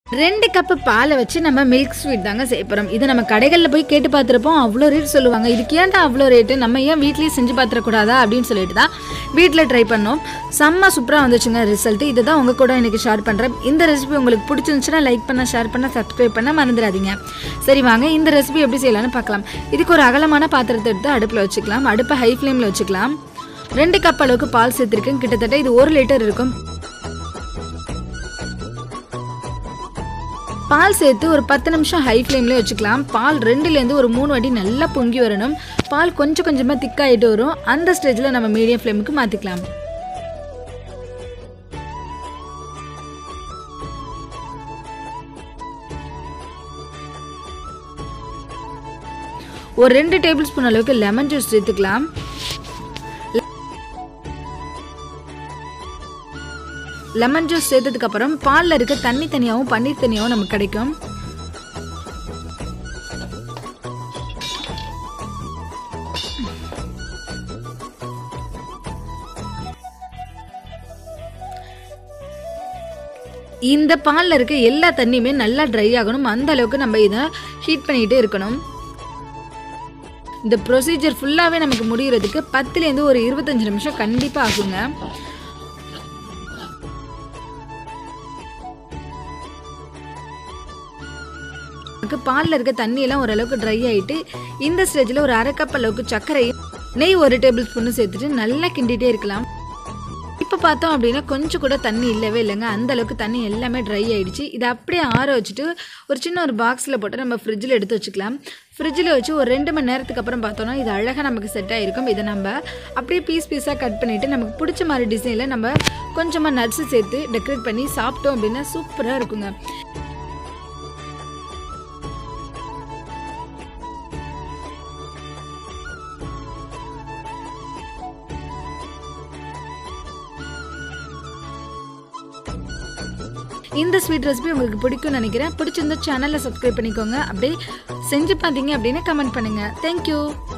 ரெண்டு கப்பு பாலை வச்சு நம்ம மில்க் ஸ்வீட் தாங்க செய்ய போகிறோம் இது நம்ம கடைகளில் போய் கேட்டு பார்த்துருப்போம் அவ்வளோ ரேட் சொல்லுவாங்க இதுக்கு ஏன்டா அவ்வளோ ரேட்டு நம்ம ஏன் வீட்லேயே செஞ்சு பார்த்துடக்கூடாதா அப்படின்னு சொல்லிட்டு தான் வீட்டில் ட்ரை பண்ணோம் செம்ம சூப்பராக வந்துச்சுங்க ரிசல்ட் இதை தான் உங்கள் கூட இன்றைக்கி ஷேர் பண்ணுறேன் இந்த ரெசிபி உங்களுக்கு பிடிச்சிருந்துச்சுன்னா லைக் பண்ண ஷேர் பண்ண சப்ஸ்கிரைப் பண்ண மறந்துடாதீங்க சரி வாங்க இந்த ரெசிபி எப்படி செய்யலாம்னு பார்க்கலாம் இதுக்கு ஒரு அகலமான பாத்திரத்தை எடுத்து அடுப்பில் வச்சுக்கலாம் அடுப்பை ஹை ஃப்ளேமில் வச்சுக்கலாம் ரெண்டு கப் அளவுக்கு பால் சேர்த்துருக்கேன் கிட்டத்தட்ட இது ஒரு லிட்டர் இருக்கும் பால் சேர்த்து ஒரு பத்து நிமிஷம் ஹை ஃப்ளேம்லேயே வச்சுக்கலாம் பால் ரெண்டுலேருந்து ஒரு மூணு வாட்டி நல்லா பொங்கி வரணும் பால் கொஞ்சம் கொஞ்சமாக திக்காயிட்டு வரும் அந்த ஸ்டேஜில் நம்ம மீடியம் ஃப்ளேமுக்கு மாற்றிக்கலாம் ஒரு ரெண்டு டேபிள் ஸ்பூன் அளவுக்கு லெமன் ஜூஸ் சேர்த்துக்கலாம் லெமன் ஜூஸ் சேர்த்ததுக்கு அப்புறம் பாலில் இருக்க தண்ணி தனியாகவும் பன்னீர் தனியாகவும் நமக்கு கிடைக்கும் இந்த பாலில் இருக்க எல்லா தண்ணியுமே நல்லா ட்ரை ஆகணும் அந்த அளவுக்கு நம்ம இதை ஹீட் பண்ணிகிட்டே இருக்கணும் இந்த ப்ரொசீஜர் ஃபுல்லாகவே நமக்கு முடிகிறதுக்கு பத்துலேருந்து ஒரு இருபத்தஞ்சு நிமிஷம் கண்டிப்பாக ஆகுங்க நமக்கு பாலில் இருக்க தண்ணியெல்லாம் ஓரளவுக்கு ட்ரை ஆகிட்டு இந்த ஸ்டேஜில் ஒரு அரை கப் அளவுக்கு சர்க்கரையும் நெய் ஒரு டேபிள் ஸ்பூன் சேர்த்துட்டு நல்லா கிண்டிகிட்டே இருக்கலாம் இப்போ பார்த்தோம் அப்படின்னா கொஞ்சம் கூட தண்ணி இல்லவே இல்லைங்க அந்த அளவுக்கு தண்ணி எல்லாமே ட்ரை ஆயிடுச்சு இதை அப்படியே ஆற வச்சுட்டு ஒரு சின்ன ஒரு பாக்ஸில் போட்டு நம்ம ஃப்ரிட்ஜில் எடுத்து வச்சுக்கலாம் ஃப்ரிட்ஜில் வச்சு ஒரு ரெண்டு மணி நேரத்துக்கு அப்புறம் பார்த்தோன்னா இது அழகாக நமக்கு செட் ஆகிருக்கும் இதை நம்ம அப்படியே பீஸ் பீஸாக கட் பண்ணிவிட்டு நமக்கு பிடிச்ச மாதிரி டிசைனில் நம்ம கொஞ்சமாக நட்ஸு சேர்த்து டெக்கரேட் பண்ணி சாப்பிட்டோம் அப்படின்னா சூப்பராக இருக்குங்க இந்த ஸ்வீட் ரெசிபி உங்களுக்கு பிடிக்கும்னு நினைக்கிறேன் பிடிச்சிருந்த சேனலை சப்ஸ்கிரைப் பண்ணிக்கோங்க அப்படியே செஞ்சு பார்த்தீங்க அப்படின்னு கமெண்ட் பண்ணுங்கள் தேங்க்யூ